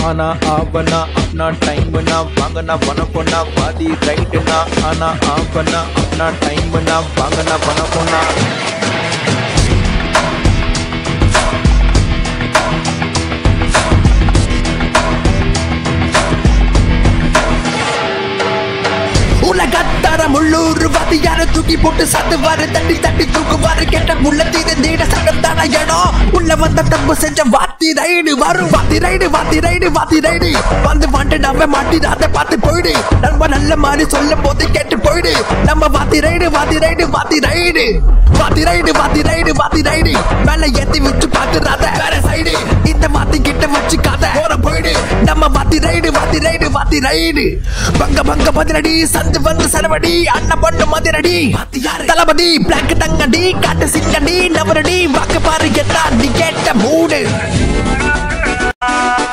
ஆனா ஆவனா அப்னா டைம்னா வாங்கனா வனப்பொண்ணா பாதி ரைட்டுனா ஆனா ஆவனா அப்னா டைம்னா வாங்கனா வனப்பொண்ணா உலகத்தரம் உள்ளூர் வாத்தியார தூக்கி போட்டு சத்துவாரு தட்டி தட்டி தூக்குவாரு கெட்ட முள்ள தீர நீட சகத்தான இடம் உள்ள வந்த தப்பு செஞ்ச வாத்தி ரைடு வரும் வாத்தி ரைடு வாத்தி ரைடு வாத்தி ரைடு வந்து வந்து நம்ம மாட்டிடாத பார்த்து போயிடு நம்ம நல்ல மாதிரி சொல்லும் போது கேட்டு போயிடு நம்ம வாத்தி ரைடு வாத்தி ரைடு வாத்தி ரைடு வாத்தி ரைடு வாத்தி ரைடு வாத்தி ரைடு மேல ஏத்தி வச்சு பாக்குறாத வேற சைடு இந்த வாத்தி கிட்ட வச்சுக்காத போற போயிடு நம்ம வாத்தி ரைடு வாத்தி ரைடு வாத்தி ரைடு பங்க பங்க பதிலடி சந்து வந்து சரவடி அண்ணன் பொண்ணு மதிரடி தளபதி பிளாக் தங்கடி காட்டு சிங்கடி நவரடி வாக்கு பாரு கேட்டா நீ கேட்ட மூடு